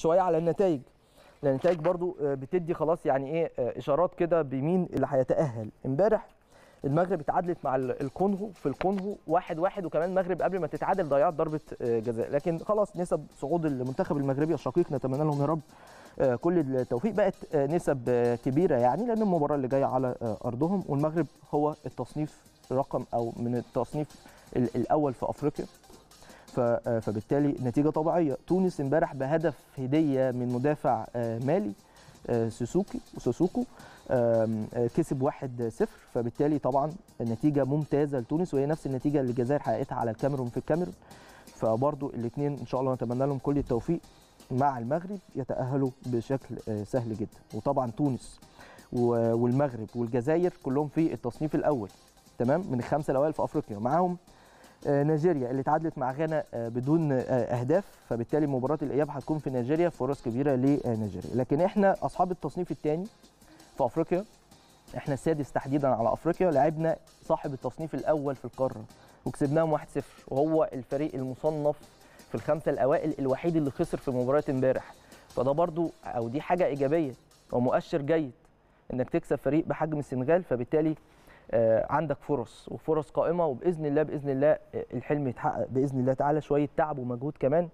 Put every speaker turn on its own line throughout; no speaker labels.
شويه على النتائج لان النتائج برضو آه، بتدي خلاص يعني ايه آه، اشارات كده بمين اللي هيتاهل امبارح المغرب اتعادلت مع ال- الكونغو في الكونغو واحد واحد وكمان المغرب قبل ما تتعادل ضيعت ضربه آه، جزاء لكن خلاص نسب صعود المنتخب المغربي الشقيق نتمنى لهم يا رب آه، كل التوفيق بقت آه، نسب آه، كبيره يعني لان المباراه اللي جايه على آه، ارضهم والمغرب هو التصنيف رقم او من التصنيف ال- الاول في افريقيا ف- آه، فبالتالي نتيجه طبيعيه تونس امبارح بهدف هديه من مدافع آه، مالي آه، سوسوكي وسوسوكو آم، آه، كسب 1-0 فبالتالي طبعا النتيجه ممتازه لتونس وهي نفس النتيجه اللي الجزائر حققتها على الكاميرون في الكاميرون فبرضو الاثنين ان شاء الله نتمنى لهم كل التوفيق مع المغرب يتاهلوا بشكل آه، سهل جدا وطبعا تونس و- والمغرب والجزائر كلهم في التصنيف الاول تمام من الخمسه الاوائل في افريقيا معاهم آه، نيجيريا اللي تعادلت مع غانا آه، بدون آه، اهداف فبالتالي مباراه الاياب هتكون في نيجيريا فرص كبيره لنيجيريا لكن احنا اصحاب التصنيف الثاني في افريقيا احنا السادس تحديدا على افريقيا لعبنا صاحب التصنيف الاول في القاره وكسبناهم 1-0 وهو الفريق المصنف في الخمسه الاوائل الوحيد اللي خسر في مباراه امبارح فده برضو او دي حاجه ايجابيه ومؤشر جيد انك تكسب فريق بحجم السنغال فبالتالي آه، عندك فرص وفرص قائمه وباذن الله باذن الله آه، الحلم يتحقق باذن الله تعالى شويه تعب ومجهود كمان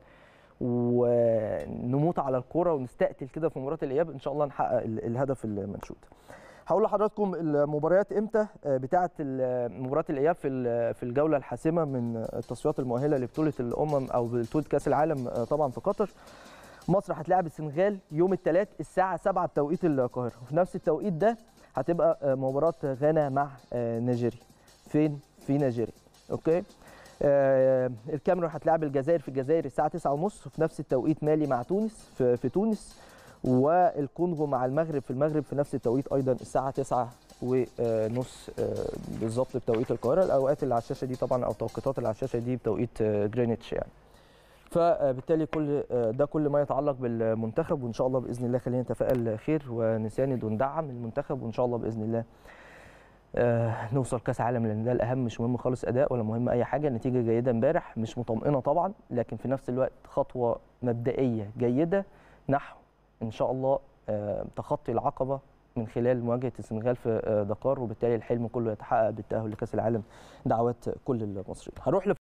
ونموت على الكوره ونستقتل كده في مباراه الاياب ان شاء الله نحقق ال- الهدف المنشود. هقول لحضراتكم المباريات امتى آه، بتاعه ال- مباراه الاياب في ال- في الجوله الحاسمه من التصفيات المؤهله لبطوله الامم او بطوله كاس العالم آه، طبعا في قطر. مصر هتلاعب السنغال يوم الثلاث الساعه 7 بتوقيت القاهره وفي نفس التوقيت ده هتبقى آه، مباراه غانا مع آه، نيجيريا فين في نيجيريا اوكي آه، الكاميرون هتلاعب الجزائر في الجزائر الساعه 9:30 وفي نفس التوقيت مالي مع تونس في, في تونس والكونغو مع المغرب في المغرب في نفس التوقيت ايضا الساعه 9 ونص بالظبط بتوقيت القاهره الاوقات اللي على الشاشه دي طبعا او التوقيتات اللي على الشاشه دي بتوقيت آه، جرينتش يعني فبالتالي كل آه، ده كل ما يتعلق بالمنتخب وان شاء الله باذن الله خلينا نتفائل خير ونساند وندعم المنتخب وان شاء الله باذن الله آه، نوصل كاس عالم لان ده الاهم مش مهم خالص اداء ولا مهم اي حاجه نتيجه جيده امبارح مش مطمئنه طبعا لكن في نفس الوقت خطوه مبدئيه جيده نحو ان شاء الله آه، تخطي العقبه من خلال مواجهه السنغال في آه، دكار وبالتالي الحلم كله يتحقق بالتاهل لكاس العالم دعوات كل المصريين هروح